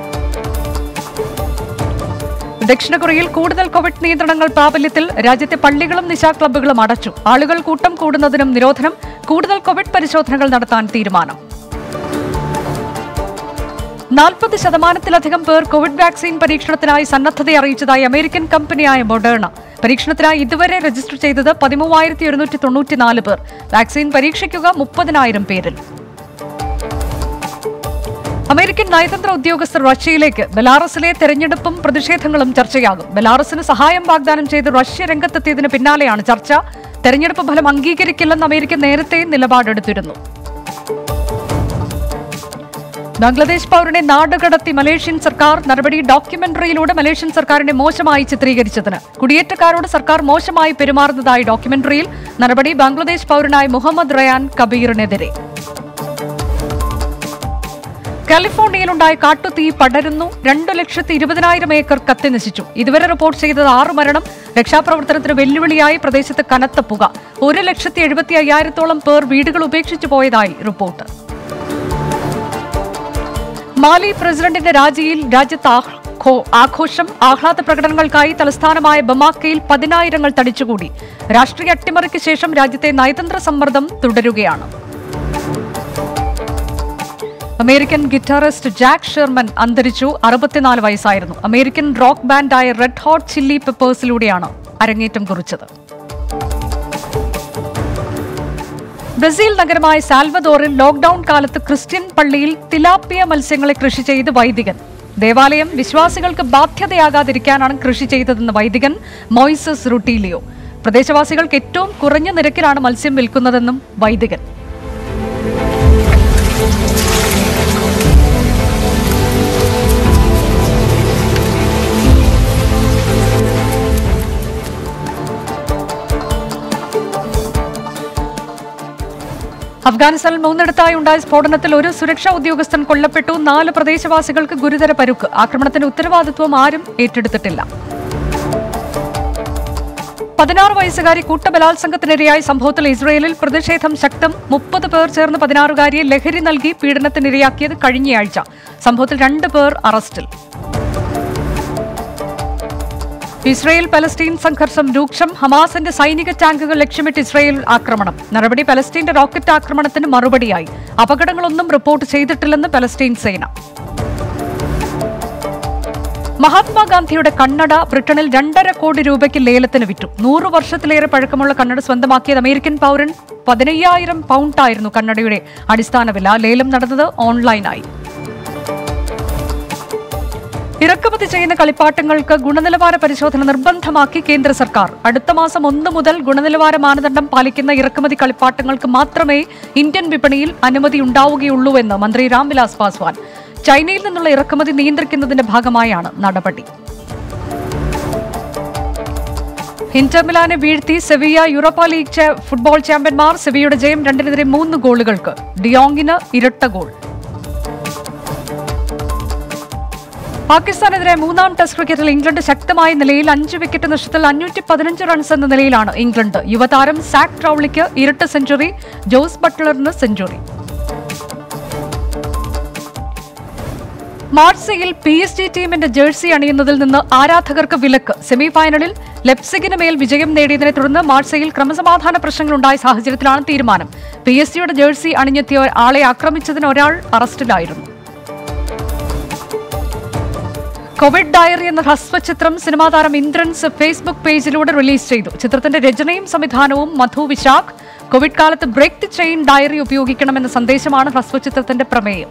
ദക്ഷിണ കൊറിയയിൽ കൂടുതൽ കോവിഡ് നിയന്ത്രണങ്ങൾ പ്രാബല്യത്തിൽ രാജ്യത്തെ പള്ളികളും നിശാ ക്ലബ്ബുകളും അടച്ചു ആളുകൾ കൂട്ടം കൂടുന്നതിനും നിരോധനം കൂടുതൽ കോവിഡ് പരിശോധനകൾ നടത്താൻ തീരുമാനം നാൽപ്പത് ശതമാനത്തിലധികം പേർ കോവിഡ് വാക്സിൻ പരീക്ഷണത്തിനായി സന്നദ്ധത അറിയിച്ചതായി അമേരിക്കൻ കമ്പനിയായ മൊഡേണ പരീക്ഷണത്തിനായി ഇതുവരെ രജിസ്റ്റർ ചെയ്തത് പതിമൂവായിരത്തി ഒരുന്നൂറ്റി തൊണ്ണൂറ്റിനാല് പേർ വാക്സിൻ പരീക്ഷിക്കുക മുപ്പതിനായിരം പേരിൽ അമേരിക്കൻ നയതന്ത്ര ഉദ്യോഗസ്ഥർ റഷ്യയിലേക്ക് ബെലാറസിലെ തെരഞ്ഞെടുപ്പും പ്രതിഷേധങ്ങളും ചർച്ചയാകും ബെലാറസിന് സഹായം വാഗ്ദാനം ചെയ്ത് റഷ്യ രംഗത്തെത്തിയതിന് പിന്നാലെയാണ് ചർച്ച തെരഞ്ഞെടുപ്പ് ഫലം അംഗീകരിക്കില്ലെന്ന് അമേരിക്ക നേരത്തെ നിലപാടെടുത്തിരുന്നു ബംഗ്ലാദേശ് പൗരനെ നാടുകടത്തി മലേഷ്യൻ സർക്കാർ നടപടി ഡോക്യുമെന്ററിയിലൂടെ മലേഷ്യൻ സർക്കാരിനെ മോശമായി ചിത്രീകരിച്ചതിന് കുടിയേറ്റക്കാരോട് സർക്കാർ മോശമായി പെരുമാറുന്നതായി ഡോക്യുമെന്ററിയിൽ നടപടി ബംഗ്ലാദേശ് പൗരനായ മുഹമ്മദ് റയാൻ കബീറിനെതിരെ കാലിഫോർണിയയിലുണ്ടായ കാട്ടുതീ പടരുന്നു രണ്ടു ലക്ഷത്തി ഇരുപതിനായിരം ഏക്കർ കത്തി നശിച്ചു ഇതുവരെ റിപ്പോർട്ട് ചെയ്തത് ആറ് മരണം രക്ഷാപ്രവർത്തനത്തിന് വെല്ലുവിളിയായി പ്രദേശത്ത് കനത്ത പുക ഒരു ലക്ഷത്തി എഴുപത്തി അയ്യായിരത്തോളം പേർ വീടുകൾ ഉപേക്ഷിച്ചു പോയതായി റിപ്പോർട്ട് മാലി പ്രസിഡന്റിന്റെ രാജിയിൽ രാജ്യത്ത് ആഹ്ലോ- ആഘോഷം ആഹ്ലാദ പ്രകടനങ്ങൾക്കായി തലസ്ഥാനമായ ബമാക്കയിൽ പതിനായിരങ്ങൾ തടിച്ചുകൂടി രാഷ്ട്രീയ അട്ടിമറിക്ക് ശേഷം രാജ്യത്തെ നയതന്ത്ര സമ്മർദ്ദം തുടരുകയാണ് അമേരിക്കൻ ഗിറ്റാറിസ്റ്റ് ജാക്ക് ഷെർമൻ അന്തരിച്ചു അറുപത്തിനാല് വയസ്സായിരുന്നു അമേരിക്കൻ റോക്ക് ബാൻഡായ റെഡ് ഹോട്ട് ചില്ലി പെപ്പേഴ്സിലൂടെയാണ് അരങ്ങേറ്റം കുറിച്ചത് ബ്രസീൽ നഗരമായ സാൽവദോറിൽ ലോക്ഡൌൺ കാലത്ത് ക്രിസ്ത്യൻ പള്ളിയിൽ തിലാപ്പിയ മത്സ്യങ്ങളെ കൃഷി ചെയ്ത് വൈദികൻ ദേവാലയം വിശ്വാസികൾക്ക് ബാധ്യതയാകാതിരിക്കാനാണ് കൃഷി ചെയ്തതെന്ന് വൈദികൻ മോയിസസ് റുട്ടീലിയോ പ്രദേശവാസികൾക്ക് ഏറ്റവും കുറഞ്ഞ നിരക്കിലാണ് മത്സ്യം വിൽക്കുന്നതെന്നും വൈദികൻ അഫ്ഗാനിസ്ഥാനിൽ മൂന്നിടത്തായി ഉണ്ടായ സ്ഫോടനത്തിൽ ഒരു സുരക്ഷാ ഉദ്യോഗസ്ഥൻ കൊല്ലപ്പെട്ടു നാല് പ്രദേശവാസികൾക്ക് ഗുരുതര പരുക്ക് ആക്രമണത്തിന്റെ ഉത്തരവാദിത്വം ആരും ഏറ്റെടുത്തിട്ടില്ല പതിനാറ് വയസ്സുകാരി കൂട്ടബലാത്സംഗത്തിനിരയായ സംഭവത്തിൽ ഇസ്രയേലിൽ പ്രതിഷേധം ശക്തം മുപ്പത് പേർ ചേർന്ന് പതിനാറുകാരിയെ ലഹരി നൽകി പീഡനത്തിനിരയാക്കിയത് കഴിഞ്ഞയാഴ്ച സംഭവത്തിൽ രണ്ട് പേർ അറസ്റ്റിൽ ഇസ്രയേൽ പലസ്തീൻ സംഘർഷം രൂക്ഷം ഹമാസിന്റെ സൈനിക ടാങ്കുകൾ ലക്ഷ്യമിട്ട് ഇസ്രയേൽ ആക്രമണം നടപടി പലസ്തീന്റെ റോക്കറ്റ് ആക്രമണത്തിന് മറുപടിയായി അപകടങ്ങളൊന്നും റിപ്പോർട്ട് ചെയ്തിട്ടില്ലെന്ന് പലസ്തീൻ സേന മഹാത്മാഗാന്ധിയുടെ കണ്ണട ബ്രിട്ടനിൽ രണ്ടര കോടി രൂപയ്ക്ക് ലേലത്തിന് വിറ്റു നൂറ് വർഷത്തിലേറെ പഴക്കമുള്ള കണ്ണട സ്വന്തമാക്കിയത് അമേരിക്കൻ പൗരൻ പതിനയ്യായിരം പൗണ്ടായിരുന്നു കണ്ണടയുടെ അടിസ്ഥാന വില ലേലം നടന്നത് ഓൺലൈനായി ഇറക്കുമതി ചെയ്യുന്ന കളിപ്പാട്ടങ്ങൾക്ക് ഗുണനിലവാര പരിശോധന നിർബന്ധമാക്കി കേന്ദ്ര സർക്കാർ അടുത്ത മാസം ഒന്ന് മുതൽ ഗുണനിലവാര മാനദണ്ഡം പാലിക്കുന്ന ഇറക്കുമതി കളിപ്പാട്ടങ്ങൾക്ക് മാത്രമേ ഇന്ത്യൻ വിപണിയിൽ അനുമതി ഉണ്ടാവുകയുള്ളൂവെന്ന് മന്ത്രി രാംവിലാസ് പാസ്വാൻ ചൈനയിൽ നിന്നുള്ള ഇറക്കുമതി നിയന്ത്രിക്കുന്നതിന്റെ ഭാഗമായാണ് നടപടി ഇന്റർ മിലാനെ വീഴ്ത്തി സെവിയ യൂറോപ്പ ലീഗ് ചാ- ഫുട്ബോൾ ചാമ്പ്യന്മാർ സെവിയുടെ ജയം രണ്ടിനെതിരെ മൂന്ന് ഗോളുകൾക്ക് ഡിയോങ്ങിന് ഇരട്ട ഗോൾ പാകിസ്ഥാനെതിരെ മൂന്നാം ടെസ്റ്റ് ക്രിക്കറ്റിൽ ഇംഗ്ലണ്ട് ശക്തമായ നിലയിൽ അഞ്ച് വിക്കറ്റ് നഷ്ടത്തിൽ അഞ്ഞൂറ്റി പതിനഞ്ച് റൺസ് എന്ന നിലയിലാണ് ഇംഗ്ലണ്ട് യുവതാരം സാക് ട്രൌളിക്ക് ഇരട്ട സെഞ്ചുറി ജോസ് ബട്ട്ലറിന് സെഞ്ചുറി മാർസയിൽ പി എസ് ജി ടീമിന്റെ ജേഴ്സി അണിയുന്നതിൽ നിന്ന് ആരാധകർക്ക് വിലക്ക് സെമിഫൈനലിൽ ലെപ്സിഗിന് മേൽ വിജയം നേടിയതിനെ തുടർന്ന് മാർസയിൽ ക്രമസമാധാന പ്രശ്നങ്ങളുണ്ടായ സാഹചര്യത്തിലാണ് തീരുമാനം പി എസ് ജിയുടെ ജേഴ്സി അണിഞ്ഞെത്തിയ ആളെ ആക്രമിച്ചതിന് ഒരാൾ അറസ്റ്റിലായിരുന്നു കോവിഡ് ഡയറി എന്ന ഹ്രസ്വചിത്രം സിനിമാ താരം ഇന്ദ്രൻസ് ഫേസ്ബുക്ക് പേജിലൂടെ റിലീസ് ചെയ്തു ചിത്രത്തിന്റെ രചനയും സംവിധാനവും മധു വിശാഖ് കോവിഡ് കാലത്ത് ബ്രേക്ക് ദി ചെയിൻ ഡയറി ഉപയോഗിക്കണമെന്ന സന്ദേശമാണ് ഹ്രസ്വചിത്രത്തിന്റെ പ്രമേയം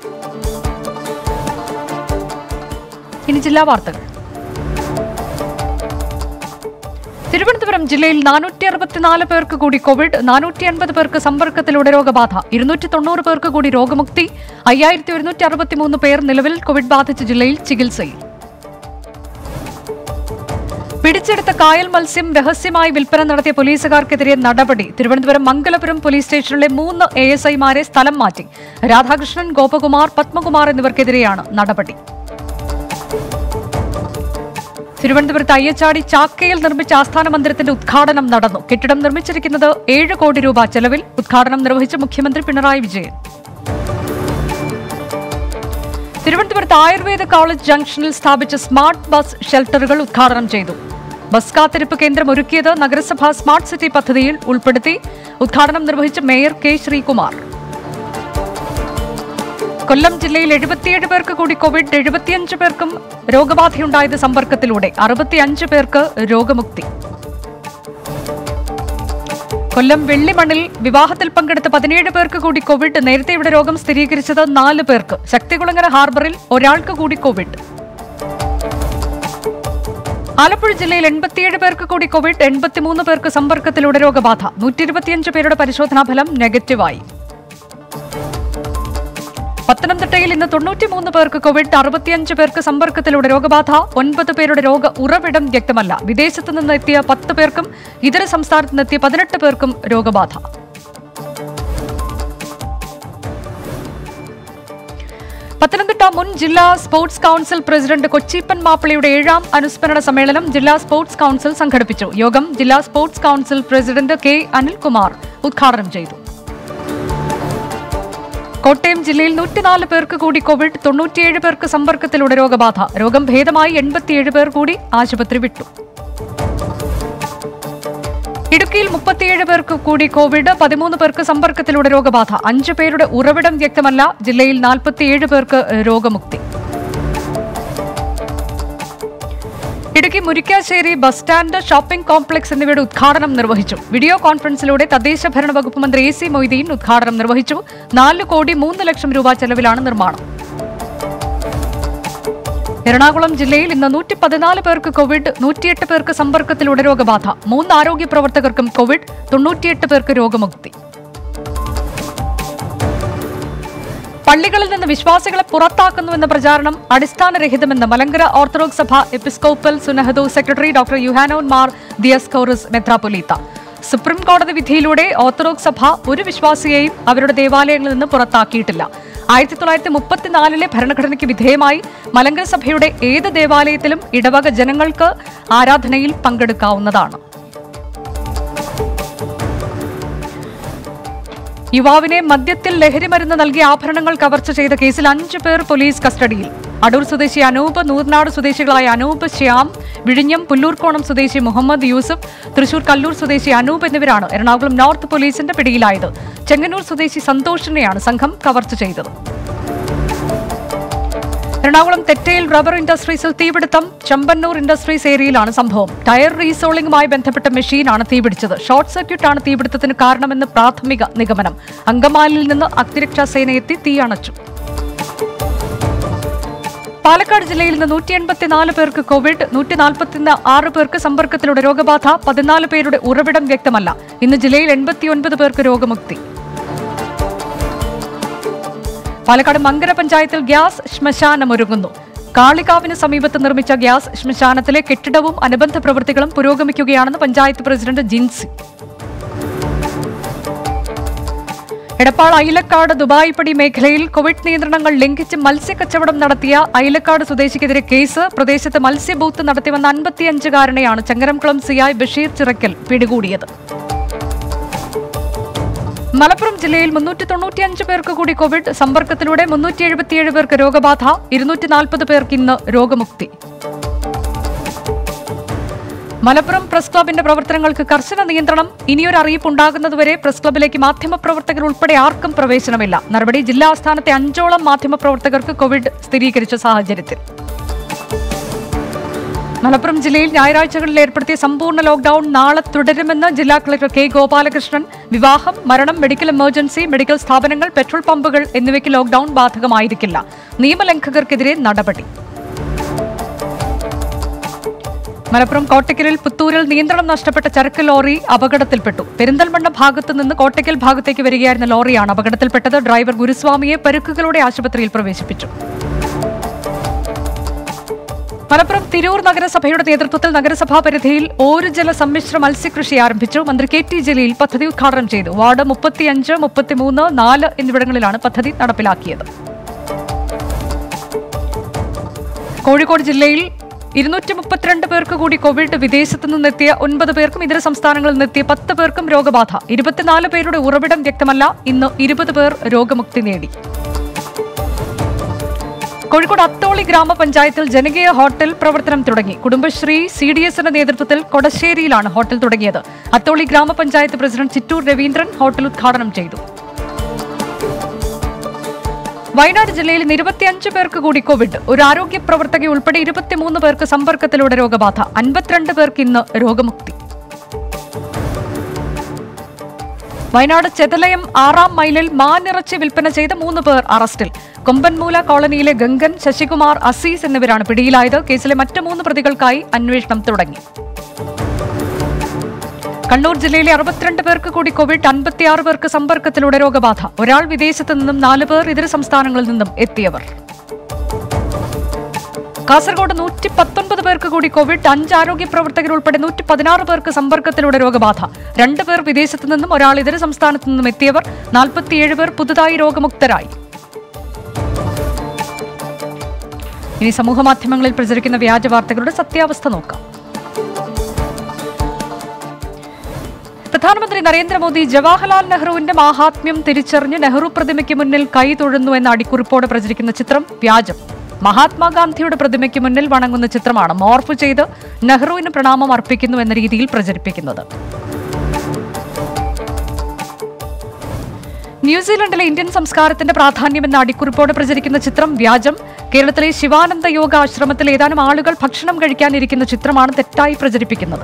ഇനി ജില്ലാ വാർത്തകൾ തിരുവനന്തപുരം ജില്ലയിൽ നാനൂറ്റി അറുപത്തിനാല് പേർക്ക് കൂടി കോവിഡ് നാനൂറ്റി അൻപത് പേർക്ക് സമ്പർക്കത്തിലൂടെ രോഗബാധ ഇരുന്നൂറ്റി തൊണ്ണൂറ് പേർക്ക് കൂടി രോഗമുക്തി അയ്യായിരത്തി ഒരുന്നൂറ്റി അറുപത്തിമൂന്ന് പേർ നിലവിൽ കോവിഡ് ബാധിച്ച ജില്ലയിൽ ചികിത്സയിൽ പിടിച്ചെടുത്ത കായൽ മത്സ്യം രഹസ്യമായി വിൽപ്പന നടത്തിയ പോലീസുകാർക്കെതിരെ നടപടി തിരുവനന്തപുരം മംഗലപുരം പോലീസ് സ്റ്റേഷനിലെ മൂന്ന് എ എസ് ഐമാരെ സ്ഥലം മാറ്റി രാധാകൃഷ്ണൻ ഗോപകുമാർ പത്മകുമാർ എന്നിവർക്കെതിരെയാണ് നടപടി തിരുവനന്തപുരത്ത് അയ്യച്ചാടി ചാക്കയിൽ നിർമ്മിച്ച ആസ്ഥാന മന്ദിരത്തിന്റെ ഉദ്ഘാടനം നടന്നു കെട്ടിടം നിർമ്മിച്ചിരിക്കുന്നത് ഏഴ് കോടി രൂപ ചെലവിൽ ഉദ്ഘാടനം നിർവഹിച്ച മുഖ്യമന്ത്രി പിണറായി വിജയൻ തിരുവനന്തപുരത്ത് ആയുർവേദ കോളേജ് ജംഗ്ഷനിൽ സ്ഥാപിച്ച സ്മാർട്ട് ബസ് ഷെൽട്ടറുകൾ ഉദ്ഘാടനം ചെയ്തു ബസ് കാത്തിരിപ്പ് കേന്ദ്രം ഒരുക്കിയത് നഗരസഭ സ്മാർട്ട് സിറ്റി പദ്ധതിയിൽ ഉൾപ്പെടുത്തി ഉദ്ഘാടനം നിർവഹിച്ച മേയർ കെ ശ്രീകുമാർ കൊല്ലം ജില്ലയിൽ എഴുപത്തിയേഴ് പേർക്ക് കൂടി കോവിഡ് എഴുപത്തിയഞ്ച് പേർക്കും രോഗബാധയുണ്ടായത് സമ്പർക്കത്തിലൂടെ അറുപത്തിയഞ്ച് പേർക്ക് രോഗമുക്തി കൊല്ലം വെള്ളിമണ്ണിൽ വിവാഹത്തിൽ പങ്കെടുത്ത പതിനേഴ് പേർക്ക് കൂടി കോവിഡ് നേരത്തെ ഇവിടെ രോഗം സ്ഥിരീകരിച്ചത് നാല് പേർക്ക് ശക്തികുളങ്ങര ഹാർബറിൽ ഒരാൾക്ക് കൂടി കോവിഡ് ആലപ്പുഴ ജില്ലയിൽ എൺപത്തിയേഴ് പേർക്ക് കൂടി കോവിഡ് എൺപത്തിമൂന്ന് പേർക്ക് സമ്പർക്കത്തിലൂടെ രോഗബാധ നൂറ്റി ഇരുപത്തിയഞ്ച് പേരുടെ പരിശോധനാ ഫലം നെഗറ്റീവായി പത്തനംതിട്ടയിൽ ഇന്ന് തൊണ്ണൂറ്റിമൂന്ന് പേർക്ക് കോവിഡ് അറുപത്തിയഞ്ച് പേർക്ക് സമ്പർക്കത്തിലൂടെ രോഗബാധ ഒൻപത് പേരുടെ രോഗ ഉറവിടം വ്യക്തമല്ല വിദേശത്ത് നിന്ന് എത്തിയ പത്ത് പേർക്കും ഇതര സംസ്ഥാനത്ത് നിന്നെത്തിയ പതിനെട്ട് പേർക്കും രോഗബാധ പത്തനംതിട്ട മുൻ ജില്ലാ സ്പോർട്സ് കൌൺസിൽ പ്രസിഡന്റ് കൊച്ചിപ്പൻ മാപ്പിളയുടെ ഏഴാം അനുസ്മരണ സമ്മേളനം ജില്ലാ സ്പോർട്സ് കൌൺസിൽ സംഘടിപ്പിച്ചു യോഗം ജില്ലാ sports council president K Anilkumar ഉദ്ഘാടനം ചെയ്തു കോട്ടയം ജില്ലയിൽ നൂറ്റിനാല് പേർക്ക് കൂടി കോവിഡ് തൊണ്ണൂറ്റിയേഴ് പേർക്ക് സമ്പർക്കത്തിലൂടെ രോഗബാധ രോഗം ഭേദമായി എൺപത്തിയേഴ് പേർ കൂടി ആശുപത്രി വിട്ടു ഇടുക്കിയിൽ മുപ്പത്തിയേഴ് പേർക്ക് കൂടി കോവിഡ് പതിമൂന്ന് പേർക്ക് സമ്പർക്കത്തിലൂടെ രോഗബാധ അഞ്ചു പേരുടെ ഉറവിടം വ്യക്തമല്ല ജില്ലയിൽ നാൽപ്പത്തിയേഴ് പേർക്ക് രോഗമുക്തി Idukki Murikkassery bus stand shopping complex എന്നിവയുടെ ഉദ്ഘാടനം നിർവഹിച്ചു വീഡിയോ കോൺഫറൻസിലൂടെ തദ്ദേശ ഭരണ വകുപ്പ് മന്ത്രി എ സി മൊയ്തീൻ ഉദ്ഘാടനം നിർവഹിച്ചു നാല് കോടി മൂന്ന് ലക്ഷം രൂപ ചെലവിലാണ് നിർമ്മാണം എറണാകുളം ജില്ലയിൽ ഇന്ന് നൂറ്റി പതിനാല് പേർക്ക് കോവിഡ് നൂറ്റിയെട്ട് പേർക്ക് സമ്പർക്കത്തിലൂടെ രോഗബാധ മൂന്ന് ആരോഗ്യ പ്രവർത്തകർക്കും കോവിഡ് തൊണ്ണൂറ്റിയെട്ട് പേർക്ക് രോഗമുക്തി പള്ളികളിൽ നിന്ന് വിശ്വാസികളെ പുറത്താക്കുന്നുവെന്ന പ്രചാരണം അടിസ്ഥാനരഹിതമെന്ന് മലങ്കര ഓർത്തഡോക്സ് സഭ എപ്പിസ്കോപ്പൽ സുനഹദോ സെക്രട്ടറി ഡോക്ടർ യുഹാനോൻ മാർ ദിയസ്കോറസ് മെത്രാപൊലീത്ത സുപ്രീം കോടതി വിധിയിലൂടെ ഓർത്തഡോക്സ് സഭ ഒരു വിശ്വാസിയെയും അവരുടെ ദേവാലയങ്ങളിൽ നിന്ന് പുറത്താക്കിയിട്ടില്ല ആയിരത്തി തൊള്ളായിരത്തി മുപ്പത്തിനാലിലെ ഭരണഘടനയ്ക്ക് വിധേയമായി മലങ്കര സഭയുടെ ഏത് ദേവാലയത്തിലും ഇടവക ജനങ്ങൾക്ക് ആരാധനയിൽ പങ്കെടുക്കാവുന്നതാണ് യുവാവിനെ മദ്യത്തിൽ ലഹരിമരുന്ന് നൽകി ആഭരണങ്ങൾ കവർച്ച ചെയ്ത കേസിൽ അഞ്ചു പേർ പോലീസ് കസ്റ്റഡിയിൽ അടൂർ സ്വദേശി അനൂപ് നൂർനാട് സ്വദേശികളായ അനൂപ് ശ്യാം വിഴിഞ്ഞം പുല്ലൂർക്കോണം സ്വദേശി മുഹമ്മദ് യൂസഫ് തൃശൂർ കല്ലൂർ സ്വദേശി അനൂപ് എന്നിവരാണ് എറണാകുളം നോർത്ത് പോലീസിന്റെ പിടിയിലായത് ചെങ്ങന്നൂർ സ്വദേശി സന്തോഷിനെയാണ് സംഘം കവർച്ച ചെയ്തത് എറണാകുളം തെറ്റയിൽ റബ്ബർ ഇൻഡസ്ട്രീസിൽ തീപിടുത്തം ചമ്പന്നൂർ ഇൻഡസ്ട്രീസ് ഏരിയയിലാണ് സംഭവം ടയർ റീസോളിംഗുമായി ബന്ധപ്പെട്ട മെഷീനാണ് തീപിടിച്ചത് ഷോർട്ട് സർക്യൂട്ടാണ് തീപിടുത്തത്തിന് കാരണമെന്ന് പ്രാഥമിക നിഗമനം അങ്കമാലിയിൽ നിന്ന് അഗ്നിരക്ഷാ സേന എത്തി തീയണച്ചു പാലക്കാട് ജില്ലയിൽ നിന്ന് നൂറ്റി എൺപത്തിനാല് പേർക്ക് കോവിഡ് നൂറ്റി നാൽപ്പത്തി ആറ് പേർക്ക് സമ്പർക്കത്തിലൂടെ രോഗബാധ പതിനാല് പേരുടെ ഉറവിടം വ്യക്തമല്ല ഇന്ന് ജില്ലയിൽ എൺപത്തിയൊൻപത് പേർക്ക് രോഗമുക്തി പാലക്കാട് മങ്കര പഞ്ചായത്തിൽ ഗ്യാസ് ശ്മശാനമൊരുങ്ങുന്നു കാളികാവിന് സമീപത്ത് നിർമ്മിച്ച ഗ്യാസ് ശ്മശാനത്തിലെ കെട്ടിടവും അനുബന്ധ പ്രവൃത്തികളും പുരോഗമിക്കുകയാണെന്ന് പഞ്ചായത്ത് പ്രസിഡന്റ് ജിൻസി എടപ്പാൾ അയിലക്കാട് ദുബായിപ്പടി മേഖലയിൽ കോവിഡ് നിയന്ത്രണങ്ങൾ ലംഘിച്ച് മത്സ്യക്കച്ചവടം നടത്തിയ അയിലക്കാട് സ്വദേശിക്കെതിരെ കേസ് പ്രദേശത്ത് മത്സ്യബൂത്ത് നടത്തിവന്ന അൻപത്തിയഞ്ചുകാരനെയാണ് ചങ്ങരംകുളം സിയായ് ബഷീർ ചിറക്കൽ പിടികൂടിയത് മലപ്പുറം ജില്ലയിൽ മുന്നൂറ്റി തൊണ്ണൂറ്റിയഞ്ച് പേർക്ക് കൂടി കോവിഡ് സമ്പർക്കത്തിലൂടെ മുന്നൂറ്റി എഴുപത്തിയേഴ് പേർക്ക് രോഗബാധ ഇരുന്നൂറ്റി നാൽപ്പത് പേർക്ക് ഇന്ന് രോഗമുക്തി മലപ്പുറം പ്രസ് ക്ലബിന്റെ പ്രവർത്തനങ്ങൾക്ക് കർശന നിയന്ത്രണം ഇനിയൊരു അറിയിപ്പ് ഉണ്ടാകുന്നതുവരെ പ്രസ് ക്ലബിലേക്ക് മാധ്യമപ്രവർത്തകർ ഉൾപ്പെടെ ആർക്കും പ്രവേശനമില്ല നടപടി ജില്ലാ ആസ്ഥാനത്തെ അഞ്ചോളം മാധ്യമപ്രവർത്തകർക്ക് കോവിഡ് സ്ഥിരീകരിച്ച സാഹചര്യത്തിൽ മലപ്പുറം ജില്ലയിൽ ഞായറാഴ്ചകളിൽ ഏർപ്പെടുത്തിയ സമ്പൂർണ്ണ ലോക്ഡൌൺ നാളെ തുടരുമെന്ന് ജില്ലാ കളക്ടർ കെ ഗോപാലകൃഷ്ണൻ വിവാഹം മരണം മെഡിക്കൽ എമർജൻസി മെഡിക്കൽ സ്ഥാപനങ്ങൾ പെട്രോൾ പമ്പുകൾ എന്നിവയ്ക്ക് ലോക്ഡൌൺ ബാധകമായിരിക്കില്ല നിയമലംഘകർക്കെതിരെ നടപടി മലപ്പുറം കോട്ടയ്ക്കലിൽ പുത്തൂരിൽ നിയന്ത്രണം നഷ്ടപ്പെട്ട ചരക്ക് ലോറി അപകടത്തിൽപ്പെട്ടു പെരിന്തൽമണ്ണ ഭാഗത്തു നിന്ന് കോട്ടയ്ക്കൽ ഭാഗത്തേക്ക് വരികയായിരുന്ന ലോറിയാണ് അപകടത്തിൽപ്പെട്ടത് ഡ്രൈവർ ഗുരുസ്വാമിയെ പരുക്കുകളോടെ ആശുപത്രിയിൽ പ്രവേശിപ്പിച്ചു മലപ്പുറം തിരൂർ നഗരസഭയുടെ നേതൃത്വത്തിൽ നഗരസഭാ പരിധിയിൽ ഓരുജല സമ്മിശ്ര മത്സ്യകൃഷി ആരംഭിച്ചു മന്ത്രി കെ ടി ജലീൽ പദ്ധതി ഉദ്ഘാടനം ചെയ്തു വാർഡ് മുപ്പത്തിയഞ്ച് മുപ്പത്തിമൂന്ന് നാല് എന്നിവിടങ്ങളിലാണ് പദ്ധതി നടപ്പിലാക്കിയത് കോഴിക്കോട് ജില്ലയിൽ ഇരുന്നൂറ്റി മുപ്പത്തിരണ്ട് പേർക്ക് കൂടി കോവിഡ് വിദേശത്തു നിന്നെത്തിയ ഒൻപത് പേർക്കും ഇതര സംസ്ഥാനങ്ങളിൽ നിന്നെത്തിയ പത്ത് പേർക്കും രോഗബാധ ഇരുപത്തിനാല് പേരുടെ ഉറവിടം വ്യക്തമല്ല ഇന്ന് ഇരുപത് പേർ രോഗമുക്തി നേടി കോഴിക്കോട് അത്തോളി ഗ്രാമപഞ്ചായത്തിൽ ജനകീയ ഹോട്ടൽ പ്രവർത്തനം തുടങ്ങി കുടുംബശ്രീ സി ഡി എസിന്റെ നേതൃത്വത്തിൽ കൊടശ്ശേരിയിലാണ് ഹോട്ടൽ തുടങ്ങിയത് അത്തോളി ഗ്രാമപഞ്ചായത്ത് പ്രസിഡന്റ് ചിറ്റൂർ രവീന്ദ്രൻ ഹോട്ടൽ ഉദ്ഘാടനം ചെയ്തു വയനാട് ജില്ലയിൽ ഇന്ന് ഇരുപത്തിയഞ്ച് പേർക്ക് കൂടി കോവിഡ് ഒരു ആരോഗ്യ പ്രവർത്തക ഉൾപ്പെടെ ഇരുപത്തിമൂന്ന് പേർക്ക് സമ്പർക്കത്തിലൂടെ രോഗബാധ അൻപത്തിരണ്ട് പേർക്ക് ഇന്ന് രോഗമുക്തി വയനാട് ചെതലയം ആറാം മൈലിൽ മാനിറച്ചി വിൽപ്പന ചെയ്ത മൂന്ന് പേർ അറസ്റ്റിൽ കൊമ്പൻമൂല കോളനിയിലെ ഗംഗൻ ശശികുമാർ അസീസ് എന്നിവരാണ് പിടിയിലായത് കേസിലെ മറ്റ് മൂന്ന് പ്രതികൾക്കായി അന്വേഷണം തുടങ്ങി കണ്ണൂർ ജില്ലയിലെ അറുപത്തിരണ്ട് പേർക്ക് കൂടി കോവിഡ് അൻപത്തിയാറ് പേർക്ക് സമ്പർക്കത്തിലൂടെ രോഗബാധ ഒരാൾ വിദേശത്ത് നിന്നും നാല് പേർ ഇതര സംസ്ഥാനങ്ങളിൽ നിന്നും എത്തിയവർ കാസർഗോഡ് നൂറ്റി പത്തൊൻപത് പേർക്ക് കൂടി കോവിഡ് അഞ്ച് ആരോഗ്യ പ്രവർത്തകർ ഉൾപ്പെടെ നൂറ്റി പതിനാറ് പേർക്ക് സമ്പർക്കത്തിലൂടെ രോഗബാധ രണ്ട് പേർ വിദേശത്ത് നിന്നും ഒരാൾ ഇതര സംസ്ഥാനത്ത് നിന്നും എത്തിയവർ നാൽപ്പത്തിയേഴ് പേർ പുതുതായി രോഗമുക്തരായി ഇനി സമൂഹമാധ്യമങ്ങളിൽ പ്രചരിക്കുന്ന വ്യാജ വാർത്തകളുടെ സത്യാവസ്ഥ നോക്കാം പ്രധാനമന്ത്രി നരേന്ദ്രമോദി ജവഹർലാൽ നെഹ്റുവിന്റെ മാഹാത്മ്യം തിരിച്ചറിഞ്ഞ് നെഹ്റു പ്രതിമയ്ക്ക് മുന്നിൽ കൈ തൊഴുന്നു എന്ന അടിക്കുറിപ്പോടെ പ്രചരിക്കുന്ന ചിത്രം വ്യാജം മഹാത്മാഗാന്ധിയുടെ പ്രതിമയ്ക്ക് മുന്നിൽ വണങ്ങുന്ന ചിത്രമാണ് മോർഫ് ചെയ്ത് നെഹ്റുവിന് പ്രണാമം അർപ്പിക്കുന്നു എന്ന രീതിയിൽ പ്രചരിപ്പിക്കുന്നത് ന്യൂസിലൻഡിലെ ഇന്ത്യൻ സംസ്കാരത്തിന്റെ പ്രാധാന്യം എന്ന അടിക്കുറിപ്പോടെ പ്രചരിക്കുന്ന ചിത്രം വ്യാജം കേരളത്തിലെ ശിവാനന്ദ യോഗ ആശ്രമത്തിൽ ഏതാനും ആളുകൾ ഭക്ഷണം കഴിക്കാനിരിക്കുന്ന ചിത്രമാണ് തെറ്റായി പ്രചരിപ്പിക്കുന്നത്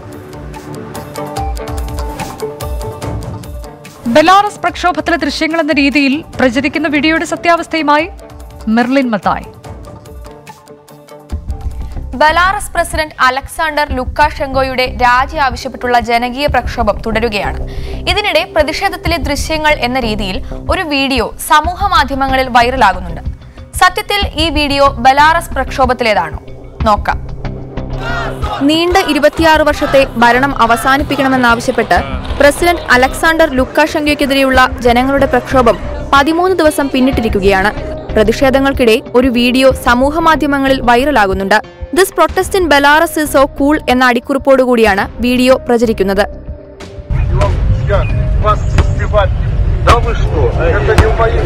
ബെലാറസ് പ്രക്ഷോഭത്തിലെ ദൃശ്യങ്ങൾ എന്ന രീതിയിൽ പ്രചരിക്കുന്ന വീഡിയോയുടെ സത്യാവസ്ഥയുമായി Merlin Mathai Belarus president Alexander ലുക്കാഷെങ്കോയുടെ രാജി ആവശ്യപ്പെട്ടുള്ള ജനകീയ പ്രക്ഷോഭം തുടരുകയാണ് ഇതിനിടെ പ്രതിഷേധത്തിലെ ദൃശ്യങ്ങൾ എന്ന രീതിയിൽ ഒരു വീഡിയോ സമൂഹ മാധ്യമങ്ങളിൽ വൈറലാകുന്നുണ്ട് സത്യത്തിൽ ഈ വീഡിയോ ബലാറസ് പ്രക്ഷോഭത്തിലേതാണോ നോക്കാം നീണ്ട ഇരുപത്തിയാറ് വർഷത്തെ ഭരണം അവസാനിപ്പിക്കണമെന്നാവശ്യപ്പെട്ട് പ്രസിഡന്റ് അലക്സാണ്ടർ ലുക്കാഷങ്കയ്ക്കെതിരെയുള്ള ജനങ്ങളുടെ പ്രക്ഷോഭം പതിമൂന്ന് ദിവസം പിന്നിട്ടിരിക്കുകയാണ് പ്രതിഷേധങ്ങൾക്കിടെ ഒരു വീഡിയോ സമൂഹമാധ്യമങ്ങളിൽ വൈറലാകുന്നുണ്ട് this protest in Belarus is so cool എന്ന അടിക്കുറിപ്പോടുകൂടിയാണ് വീഡിയോ പ്രചരിക്കുന്നത് Я вас убивать. Да вы что? Это не в моих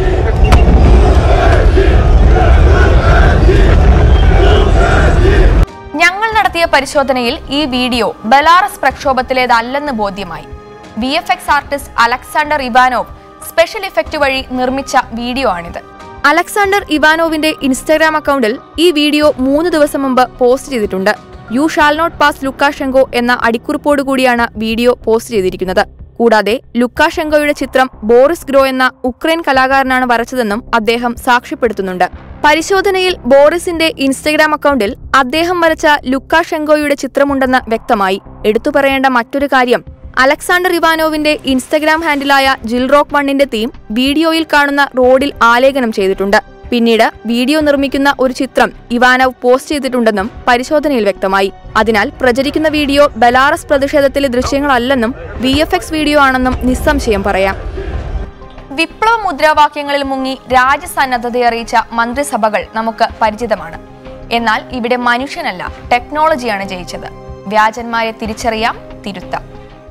ഞങ്ങൾ നടത്തിയ പരിശോധനയിൽ ഈ വീഡിയോ ബലാറസ് പ്രക്ഷോഭത്തിലേതല്ലെന്ന് ബോധ്യമായി V F X artist Alexander Ivanov special effect വഴി നിർമ്മിച്ച വീഡിയോ ആണിത് അലക്സാണ്ടർ ഇവാനോവിന്റെ ഇൻസ്റ്റാഗ്രാം അക്കൗണ്ടിൽ ഈ വീഡിയോ മൂന്ന് ദിവസം മുമ്പ് പോസ്റ്റ് ചെയ്തിട്ടുണ്ട് you shall not pass Lukashenko എന്ന അടിക്കുറിപ്പോടുകൂടിയാണ് വീഡിയോ പോസ്റ്റ് ചെയ്തിരിക്കുന്നത് കൂടാതെ ലുക്കാഷെങ്കോയുടെ ചിത്രം ബോറിസ് ഗ്രോ എന്ന ഉക്രൈൻ കലാകാരനാണ് വരച്ചതെന്നും അദ്ദേഹം സാക്ഷ്യപ്പെടുത്തുന്നുണ്ട് പരിശോധനയിൽ ബോറിസിന്റെ ഇൻസ്റ്റഗ്രാം അക്കൗണ്ടിൽ അദ്ദേഹം വരച്ച ലുക്കാഷെങ്കോയുടെ ചിത്രമുണ്ടെന്ന് വ്യക്തമായി എടുത്തു പറയേണ്ട മറ്റൊരു കാര്യം അലക്സാണ്ടർ ഇവാനോവിന്റെ ഇൻസ്റ്റഗ്രാം ഹാൻഡിലായ ജിൽ റോക്ക് വണ്ണിന്റെ തീം വീഡിയോയിൽ കാണുന്ന റോഡിൽ ആലേഖനം ചെയ്തിട്ടുണ്ട് പിന്നീട് വീഡിയോ നിർമ്മിക്കുന്ന ഒരു ചിത്രം ഇവാനോവ് പോസ്റ്റ് ചെയ്തിട്ടുണ്ടെന്നും പരിശോധനയിൽ വ്യക്തമായി അതിനാൽ പ്രചരിക്കുന്ന വീഡിയോ ബലാറസ് പ്രതിഷേധത്തിലെ ദൃശ്യങ്ങളല്ലെന്നും വി എഫ് എക്സ് വീഡിയോ ആണെന്നും നിസ്സംശയം പറയാം വിപ്ലവ മുദ്രാവാക്യങ്ങളിൽ മുങ്ങി രാജ്യസന്നദ്ധതയറിയിച്ച മന്ത്രിസഭകൾ നമുക്ക് പരിചിതമാണ് എന്നാൽ ഇവിടെ മനുഷ്യനല്ല ടെക്നോളജിയാണ് ജയിച്ചത് വ്യാജന്മാരെ തിരിച്ചറിയാം തിരുത്താം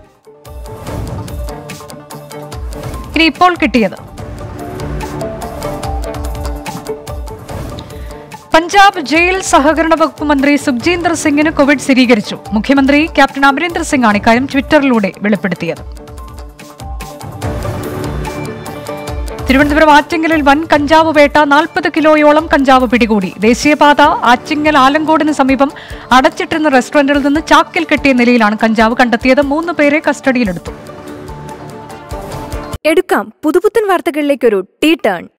ഇനി ഇപ്പോൾ കിട്ടിയത് പഞ്ചാബ് ജയിൽ സഹകരണ വകുപ്പ് മന്ത്രി സുഖ്ജീന്ദർ സിംഗിന് കോവിഡ് സ്ഥിരീകരിച്ചു മുഖ്യമന്ത്രി ക്യാപ്റ്റൻ അമരീന്ദർ സിംഗ് ആണ് ഇക്കാര്യം ട്വിറ്ററിലൂടെ വെളിപ്പെടുത്തിയത് തിരുവനന്തപുരം ആറ്റിങ്ങലിൽ വൻ കഞ്ചാവ് വേട്ട നാൽപ്പത് കിലോയോളം കഞ്ചാവ് പിടികൂടി ദേശീയപാത ആറ്റിങ്ങൽ ആലങ്കോടിന് സമീപം അടച്ചിട്ടിരുന്ന റെസ്റ്റോറന്റിൽ നിന്ന് ചാക്കിൽ കെട്ടിയ നിലയിലാണ് കഞ്ചാവ് കണ്ടെത്തിയത് മൂന്ന് പേരെ കസ്റ്റഡിയിലെടുത്തു എടുക്കാം പുതുപുത്തൻ വാർത്തകളിലേക്കൊരു ടീ ടേൺ